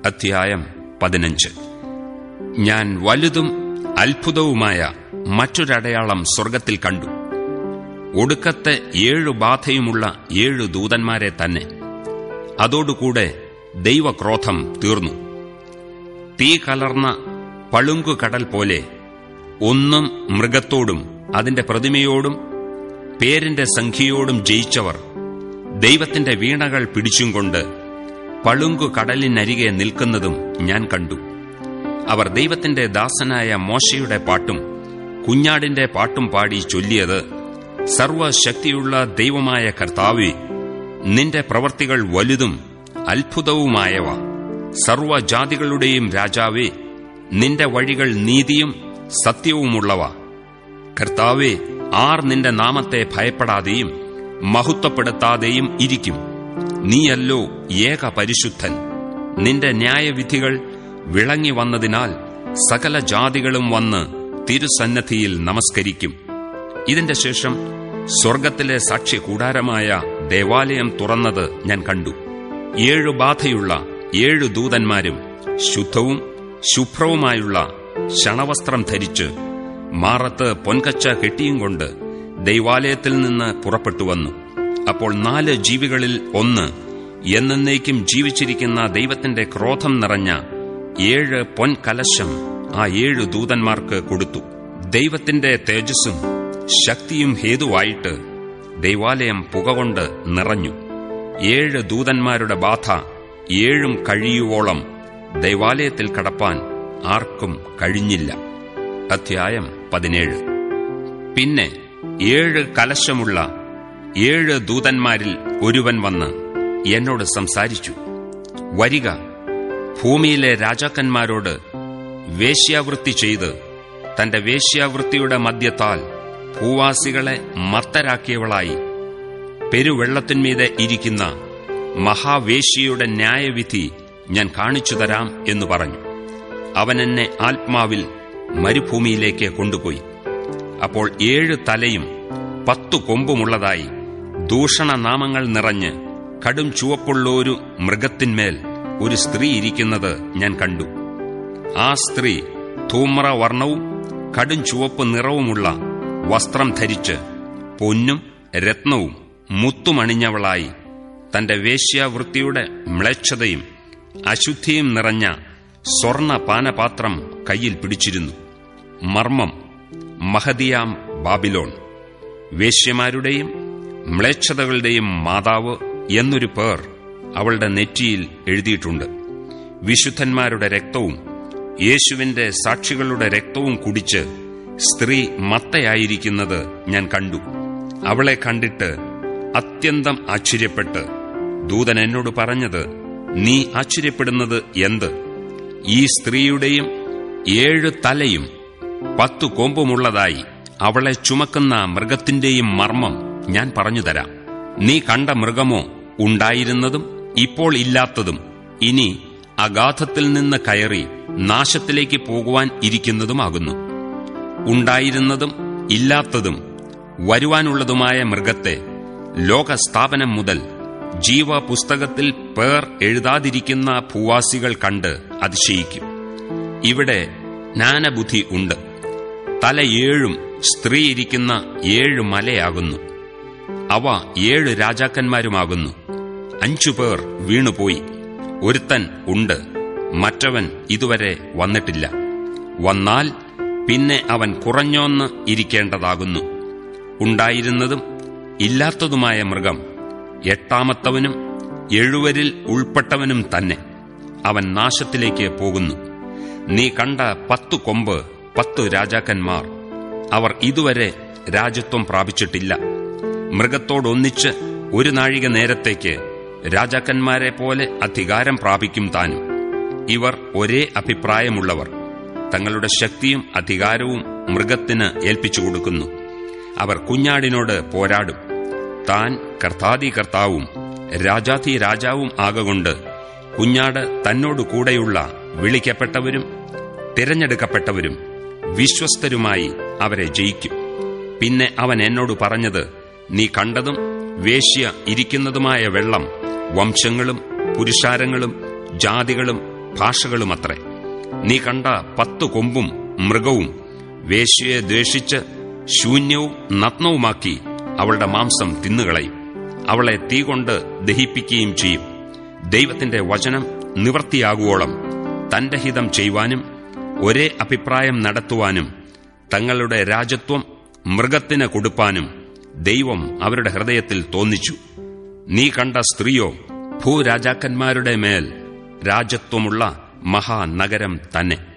അധ്യായം പതിനഞ്ച് ഞാൻ വലുതും അത്ഭുതവുമായ മറ്റൊരടയാളം സ്വർഗത്തിൽ കണ്ടു ഒടുക്കത്തെ ഏഴു ബാധയുമുള്ള ഏഴു ദൂതന്മാരെ തന്നെ അതോടുകൂടെ ദൈവക്രോധം തീർന്നു തീ കലർന്ന പളുങ്കുകടൽ പോലെ ഒന്നും മൃഗത്തോടും അതിന്റെ പ്രതിമയോടും പേരിന്റെ സംഖ്യയോടും ജയിച്ചവർ ദൈവത്തിന്റെ വീണകൾ പിടിച്ചും കൊണ്ട് പളുങ്കു കടലിനരികെ നിൽക്കുന്നതും ഞാൻ കണ്ടു അവർ ദൈവത്തിന്റെ ദാസനായ മോശയുടെ പാട്ടും കുഞ്ഞാടിന്റെ പാട്ടും പാടി ചൊല്ലിയത് സർവശക്തിയുള്ള ദൈവമായ കർത്താവെ നിന്റെ പ്രവർത്തികൾ വലുതും അത്ഭുതവുമായവ സർവജാതികളുടെയും രാജാവേ നിന്റെ വഴികൾ നീതിയും സത്യവുമുള്ളവ കർത്താവെ ആർ നിന്റെ നാമത്തെ ഭയപ്പെടാതെയും മഹത്വപ്പെടുത്താതെയും ഇരിക്കും നീയല്ലോ ഏക പരിശുദ്ധൻ നിന്റെ ന്യായവിധികൾ വിളങ്ങി വന്നതിനാൽ സകല ജാതികളും വന്ന് തിരുസന്നദ്ധിയിൽ നമസ്കരിക്കും ഇതിന്റെ ശേഷം സ്വർഗത്തിലെ സാക്ഷി കൂടാരമായ ദേവാലയം തുറന്നത് ഞാൻ കണ്ടു ഏഴു ബാധയുള്ള ഏഴു ദൂതന്മാരും ശുദ്ധവും ശുഭ്രവുമായുള്ള ശണവസ്ത്രം ധരിച്ച് മാറത്ത് പൊൻകച്ച കെട്ടിയും കൊണ്ട് ദൈവാലയത്തിൽ നിന്ന് പുറപ്പെട്ടു വന്നു അപ്പോൾ നാല് ജീവികളിൽ ഒന്ന് എന്നേക്കും ജീവിച്ചിരിക്കുന്ന ദൈവത്തിന്റെ ക്രോധം നിറഞ്ഞ ഏഴ് പൊൻകലശം ആ ഏഴു ദൂതന്മാർക്ക് കൊടുത്തു ദൈവത്തിന്റെ തേജസ്സും ശക്തിയും ഹേതുവായിട്ട് ദൈവാലയം പുകകൊണ്ട് നിറഞ്ഞു ഏഴ് ദൂതന്മാരുടെ ബാധ ഏഴും കഴിയുവോളം ദൈവാലയത്തിൽ കടപ്പാൻ ആർക്കും കഴിഞ്ഞില്ല അധ്യായം പതിനേഴ് പിന്നെ ഏഴ് കലശമുള്ള ഏഴ് ദൂതന്മാരിൽ ഒരുവൻ വന്ന് എന്നോട് സംസാരിച്ചു വരിക ഭൂമിയിലെ രാജാക്കന്മാരോട് വേശ്യാവൃത്തി ചെയ്ത് തന്റെ വേശ്യാവൃത്തിയുടെ മധ്യത്താൽ ഭൂവാസികളെ മത്തരാക്കിയവളായി പെരുവെള്ളത്തിന്മീതെ ഇരിക്കുന്ന മഹാവേശ്യയുടെ ന്യായവിധി ഞാൻ കാണിച്ചു തരാം എന്നു പറഞ്ഞു അവൻ എന്നെ ആത്മാവിൽ മരുഭൂമിയിലേക്ക് കൊണ്ടുപോയി അപ്പോൾ ഏഴ് തലയും പത്തു കൊമ്പുമുള്ളതായി ദൂഷണനാമങ്ങൾ നിറഞ്ഞ് കടും ചുവപ്പുള്ളൊരു മൃഗത്തിന്മേൽ ഒരു സ്ത്രീ ഇരിക്കുന്നത് ഞാൻ കണ്ടു ആ സ്ത്രീ ധൂമ്രവർണവും കടും ചുവപ്പ് നിറവുമുള്ള വസ്ത്രം ധരിച്ച് പൊന്നും രത്നവും മുത്തുമണിഞ്ഞവളായി തന്റെ വേശ്യാവൃത്തിയുടെ മ്ലേച്ഛതയും അശുദ്ധിയും നിറഞ്ഞ സ്വർണ പാനപാത്രം കയ്യിൽ പിടിച്ചിരുന്നു മർമ്മം മഹദിയാം ബാബിലോൺ വേശ്യമാരുടെയും മ്ലേച്ഛതകളുടെയും മാതാവ് എന്നൊരു പേർ അവളുടെ നെറ്റിയിൽ എഴുതിയിട്ടുണ്ട് വിശുദ്ധന്മാരുടെ രക്തവും യേശുവിന്റെ സാക്ഷികളുടെ രക്തവും കുടിച്ച് സ്ത്രീ മത്തയായിരിക്കുന്നത് ഞാൻ കണ്ടു അവളെ കണ്ടിട്ട് അത്യന്തം ആശ്ചര്യപ്പെട്ട് ദൂതൻ എന്നോട് പറഞ്ഞത് നീ ആശ്ചര്യപ്പെടുന്നത് എന്ത് ഈ സ്ത്രീയുടെയും ഏഴ് തലയും പത്തു കൊമ്പുമുള്ളതായി അവളെ ചുമക്കുന്ന മൃഗത്തിന്റെയും മർമ്മം ഞാൻ പറഞ്ഞുതരാം നീ കണ്ട മൃഗമോ ഉണ്ടായിരുന്നതും ഇപ്പോൾ ഇല്ലാത്തതും ഇനി അഗാധത്തിൽ നിന്ന് കയറി നാശത്തിലേക്ക് പോകുവാൻ ഇരിക്കുന്നതുമാകുന്നു ഉണ്ടായിരുന്നതും ഇല്ലാത്തതും വരുവാനുള്ളതുമായ മൃഗത്തെ ലോകസ്ഥാപനം മുതൽ ജീവപുസ്തകത്തിൽ പേർ എഴുതാതിരിക്കുന്ന ഭൂവാസികൾ കണ്ട് അതിശയിക്കും ഇവിടെ ജ്ഞാനബുദ്ധി ഉണ്ട് തല ഏഴും സ്ത്രീ ഇരിക്കുന്ന ഏഴ് മലയാകുന്നു അവ ഏഴ് രാജാക്കന്മാരുമാകുന്നു അഞ്ചു പേർ വീണുപോയി ഒരുത്തൻ ഉണ്ട് മറ്റവൻ ഇതുവരെ വന്നിട്ടില്ല വന്നാൽ പിന്നെ അവൻ കുറഞ്ഞോന്ന് ഇരിക്കേണ്ടതാകുന്നു ഉണ്ടായിരുന്നതും ഇല്ലാത്തതുമായ മൃഗം എട്ടാമത്തവനും എഴുവരിൽ ഉൾപ്പെട്ടവനും തന്നെ അവൻ നാശത്തിലേക്ക് പോകുന്നു നീ കണ്ട പത്തു കൊമ്പ് പത്തു രാജാക്കന്മാർ അവർ ഇതുവരെ രാജ്യത്വം പ്രാപിച്ചിട്ടില്ല മൃഗത്തോടൊന്നിച്ച് ഒരു നാഴിക നേരത്തേക്ക് രാജാക്കന്മാരെ പോലെ അധികാരം പ്രാപിക്കും താനും ഇവർ ഒരേ അഭിപ്രായമുള്ളവർ തങ്ങളുടെ ശക്തിയും അധികാരവും മൃഗത്തിന് ഏൽപ്പിച്ചു കൊടുക്കുന്നു അവർ കുഞ്ഞാടിനോട് പോരാടും താൻ കർത്താതി കർത്താവും രാജാതി രാജാവും ആകൊണ്ട് കുഞ്ഞാട് തന്നോടു കൂടെയുള്ള വിളിക്കപ്പെട്ടവരും തിരഞ്ഞെടുക്കപ്പെട്ടവരും വിശ്വസ്തരുമായി അവരെ ജയിക്കും പിന്നെ അവൻ എന്നോട് പറഞ്ഞത് നീ കണ്ടതും വേശ്യ ഇരിക്കുന്നതുമായ വെള്ളം വംശങ്ങളും പുരുഷാരങ്ങളും ജാതികളും ഭാഷകളുമത്രേ നീ കണ്ട പത്തു കൊമ്പും മൃഗവും വേശ്യയെ ദ്വേഷിച്ച് ശൂന്യവും നഗ്നവുമാക്കി അവളുടെ മാംസം തിന്നുകളയും അവളെ തീ കൊണ്ട് ദഹിപ്പിക്കുകയും ചെയ്യും ദൈവത്തിന്റെ വചനം നിവർത്തിയാകുവോളം തന്റെ ഹിതം ചെയ്യുവാനും ഒരേ അഭിപ്രായം നടത്തുവാനും തങ്ങളുടെ രാജത്വം മൃഗത്തിന് കൊടുപ്പാനും ദൈവം അവരുടെ ഹൃദയത്തിൽ തോന്നിച്ചു നീ കണ്ട സ്ത്രീയോ ഭൂരാജാക്കന്മാരുടെ മേൽ രാജത്വമുള്ള മഹാനഗരം തന്നെ